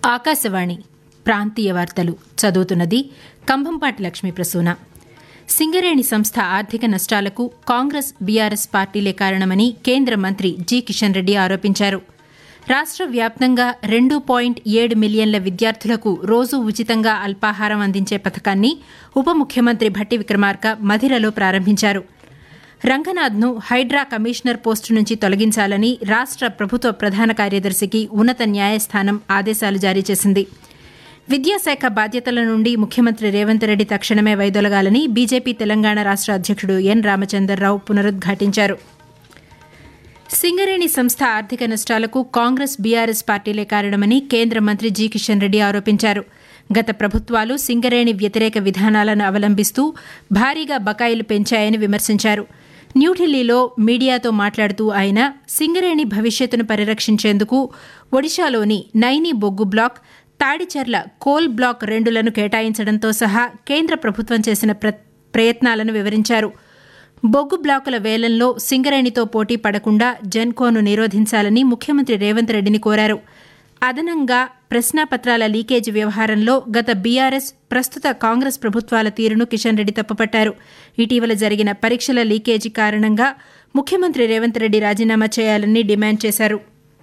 ఆకాశవాణి ప్రాంతీయ వార్తలు చదువుతున్నది కంభంపాటి లక్ష్మీ ప్రసూన సింగరేణి సంస్థ ఆర్థిక నష్టాలకు కాంగ్రెస్ బీఆర్ఎస్ పార్టీలే కారణమని కేంద్ర మంత్రి జి కిషన్ రెడ్డి ఆరోపించారు రాష్ట్ర వ్యాప్తంగా రెండు పాయింట్ ఏడు మిలియన్ల విద్యార్థులకు రోజు ఉచితంగా అల్పాహారం అందించే పథకాన్ని ఉప ముఖ్యమంత్రి భట్టి విక్రమార్క మధిరలో ప్రారంభించారు రంగనాథ్ను హైడ్రా కమిషనర్ పోస్టు నుంచి తొలగించాలని రాష్ట్ర ప్రభుత్వ ప్రధాన కార్యదర్శికి ఉన్నత న్యాయస్థానం ఆదేశాలు జారీ చేసింది విద్యాశాఖ బాధ్యతల నుండి ముఖ్యమంత్రి రేవంత్ రెడ్డి తక్షణమే వైదొలగాలని బీజేపీ తెలంగాణ రాష్ట్ర అధ్యక్షుడు ఎన్ రామచందర్రావు పునరుద్ఘాటించారు సింగరేణి సంస్థ ఆర్థిక నష్టాలకు కాంగ్రెస్ బీఆర్ఎస్ పార్టీలే కారణమని కేంద్ర మంత్రి జి కిషన్ రెడ్డి ఆరోపించారు గత ప్రభుత్వాలు సింగరేణి వ్యతిరేక విధానాలను అవలంబిస్తూ భారీగా బకాయిలు పెంచాయని విమర్శించారు న్యూఢిల్లీలో మీడియాతో మాట్లాడుతూ ఆయన సింగరేణి భవిష్యత్తును పరిరక్షించేందుకు ఒడిశాలోని నైని బొగ్గు బ్లాక్ తాడిచెర్ల కోల్ బ్లాక్ రెండులను కేటాయించడంతో సహా కేంద్ర ప్రభుత్వం చేసిన ప్రయత్నాలను వివరించారు బొగ్గు బ్లాకుల వేలంలో సింగరేణితో పోటీ పడకుండా జెన్కోను నిరోధించాలని ముఖ్యమంత్రి రేవంత్ రెడ్డిని కోరారు అదనంగా ప్రశ్నాపత్రాల లీకేజీ వ్యవహారంలో గత బీఆర్ఎస్ ప్రస్తుత కాంగ్రెస్ ప్రభుత్వాల తీరును కిషన్ రెడ్డి తప్పుపట్టారు ఇటీవల జరిగిన పరీక్షల లీకేజీ కారణంగా ముఖ్యమంత్రి రేవంత్ రెడ్డి రాజీనామా చేయాలని డిమాండ్ చేశారు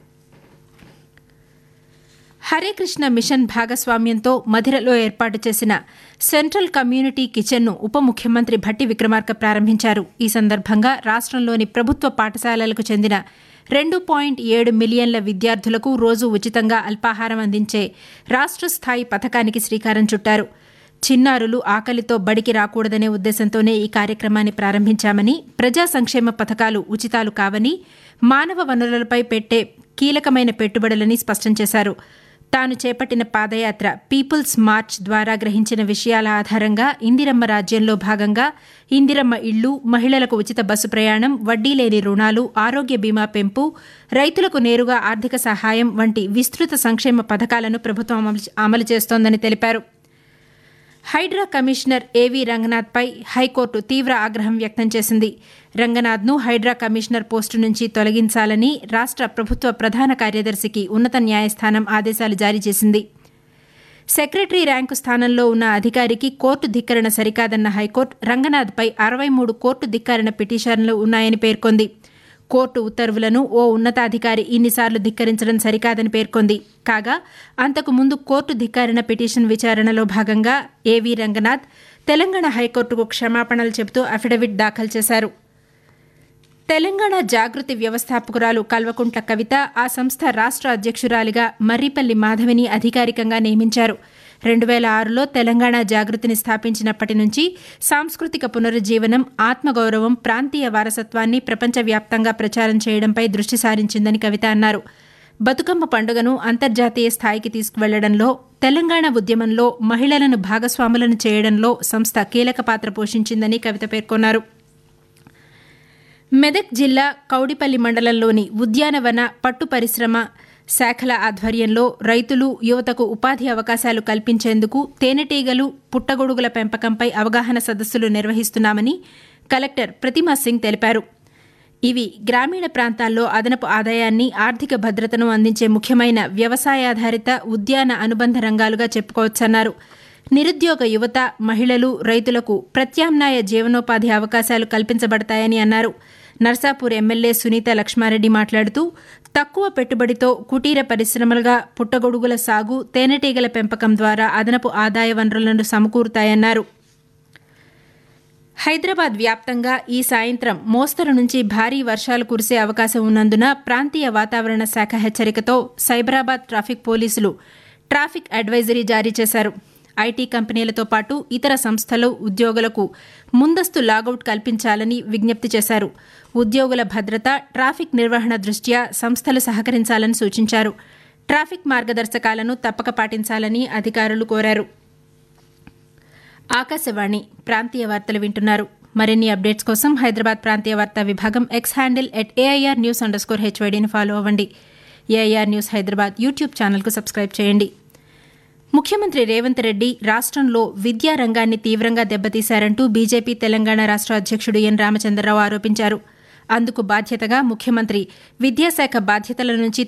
హరే కృష్ణ మిషన్ భాగస్వామ్యంతో మధిరలో ఏర్పాటు చేసిన సెంట్రల్ కమ్యూనిటీ కిచెన్ను ఉప ముఖ్యమంత్రి భట్టి విక్రమార్క ప్రారంభించారు ఈ సందర్భంగా రాష్ట్రంలోని ప్రభుత్వ పాఠశాలలకు చెందిన రెండు పాయింట్ ఏడు మిలియన్ల విద్యార్థులకు రోజు ఉచితంగా అల్పాహారం అందించే రాష్ట్ర స్థాయి పథకానికి శ్రీకారం చుట్టారు చిన్నారులు ఆకలితో బడికి రాకూడదనే ఉద్దేశంతోనే ఈ కార్యక్రమాన్ని ప్రారంభించామని ప్రజా సంక్షేమ పథకాలు ఉచితాలు కావని మానవ వనరులపై పెట్టే కీలకమైన పెట్టుబడులని స్పష్టం చేశారు తాను చేపట్టిన పాదయాత్ర పీపుల్స్ మార్చ్ ద్వారా గ్రహించిన విషయాల ఆధారంగా ఇందిరమ్మ రాజ్యంలో భాగంగా ఇందిరమ్మ ఇళ్లు మహిళలకు ఉచిత బస్సు ప్రయాణం వడ్డీ లేని రుణాలు ఆరోగ్య బీమా పెంపు రైతులకు నేరుగా ఆర్థిక సహాయం వంటి విస్తృత సంక్షేమ పథకాలను ప్రభుత్వం అమలు చేస్తోందని తెలిపారు హైడ్రా కమిషనర్ ఏవీ రంగనాథ్పై హైకోర్టు తీవ్ర ఆగ్రహం వ్యక్తం చేసింది రంగనాథ్ను హైడ్రా కమిషనర్ పోస్టు నుంచి తొలగించాలని రాష్ట్ర ప్రభుత్వ ప్రధాన కార్యదర్శికి ఉన్నత న్యాయస్థానం ఆదేశాలు జారీ చేసింది సెక్రటరీ ర్యాంకు స్థానంలో ఉన్న అధికారికి కోర్టు ధిక్కరణ సరికాదన్న హైకోర్టు రంగనాథ్పై అరవై మూడు కోర్టు ధిక్కరణ పిటిషన్లు ఉన్నాయని పేర్కొంది కోర్టు ఉత్తర్వులను ఓ ఉన్నతాధికారి ఇన్నిసార్లు ధిక్కరించడం సరికాదని పేర్కొంది కాగా అంతకు ముందు కోర్టు ధిక్కారణ పిటిషన్ విచారణలో భాగంగా ఏవీ రంగనాథ్ తెలంగాణ హైకోర్టుకు క్షమాపణలు చెబుతూ అఫిడవిట్ దాఖలు చేశారు తెలంగాణ జాగృతి వ్యవస్థాపకురాలు కల్వకుంట్ల కవిత ఆ సంస్థ రాష్ట్ర అధ్యక్షురాలిగా మర్రిపల్లి మాధవిని అధికారికంగా నియమించారు రెండు వేల ఆరులో తెలంగాణ జాగృతిని స్థాపించినప్పటి నుంచి సాంస్కృతిక పునరుజ్జీవనం ఆత్మగౌరవం ప్రాంతీయ వారసత్వాన్ని ప్రపంచవ్యాప్తంగా ప్రచారం చేయడంపై దృష్టి సారించిందని కవిత అన్నారు బతుకమ్మ పండుగను అంతర్జాతీయ స్థాయికి తీసుకువెళ్లడంలో తెలంగాణ ఉద్యమంలో మహిళలను భాగస్వాములను చేయడంలో సంస్థ కీలక పాత్ర పోషించిందని కవిత పేర్కొన్నారు మెదక్ జిల్లా కౌడిపల్లి మండలంలోని ఉద్యానవన పట్టు పరిశ్రమ శాఖల ఆధ్వర్యంలో రైతులు యువతకు ఉపాధి అవకాశాలు కల్పించేందుకు తేనెటీగలు పుట్టగొడుగుల పెంపకంపై అవగాహన సదస్సులు నిర్వహిస్తున్నామని కలెక్టర్ ప్రతిమా సింగ్ తెలిపారు ఇవి గ్రామీణ ప్రాంతాల్లో అదనపు ఆదాయాన్ని ఆర్థిక భద్రతను అందించే ముఖ్యమైన వ్యవసాయాధారిత ఉద్యాన అనుబంధ రంగాలుగా చెప్పుకోవచ్చన్నారు నిరుద్యోగ యువత మహిళలు రైతులకు ప్రత్యామ్నాయ జీవనోపాధి అవకాశాలు కల్పించబడతాయని అన్నారు నర్సాపూర్ ఎమ్మెల్యే సునీత లక్ష్మారెడ్డి మాట్లాడుతూ తక్కువ పెట్టుబడితో కుటీర పరిశ్రమలుగా పుట్టగొడుగుల సాగు తేనెటీగల పెంపకం ద్వారా అదనపు ఆదాయ వనరులను సమకూరుతాయన్నారు హైదరాబాద్ వ్యాప్తంగా ఈ సాయంత్రం మోస్తరు నుంచి భారీ వర్షాలు కురిసే అవకాశం ఉన్నందున ప్రాంతీయ వాతావరణ శాఖ హెచ్చరికతో సైబరాబాద్ ట్రాఫిక్ పోలీసులు ట్రాఫిక్ అడ్వైజరీ జారీ చేశారు ఐటీ కంపెనీలతో పాటు ఇతర సంస్థలు ఉద్యోగులకు ముందస్తు లాగౌట్ కల్పించాలని విజ్ఞప్తి చేశారు ఉద్యోగుల భద్రత ట్రాఫిక్ నిర్వహణ దృష్ట్యా సంస్థలు సహకరించాలని సూచించారు ట్రాఫిక్ మార్గదర్శకాలను తప్పక పాటించాలని అధికారులు కోరారు ఆకాశవాణి ప్రాంతీయ వార్తలు వింటున్నారు మరిన్ని అప్డేట్స్ కోసం హైదరాబాద్ ప్రాంతీయ వార్తా విభాగం X handle at AIR news underscore హెచ్వైడీని ఫాలో అవ్వండి ఏఐఆర్ న్యూస్ హైదరాబాద్ యూట్యూబ్ ఛానల్కు సబ్స్క్రైబ్ చేయండి ముఖ్యమంత్రి రేవంత్ రెడ్డి రాష్ట్రంలో విద్యా రంగాన్ని తీవ్రంగా దెబ్బతీశారంటూ బీజేపీ తెలంగాణ రాష్ట్ర అధ్యక్షుడు ఎన్ రామచంద్రరావు ఆరోపించారు అందుకు బాధ్యతగా ముఖ్యమంత్రి విద్యాశాఖ బాధ్యతల నుంచి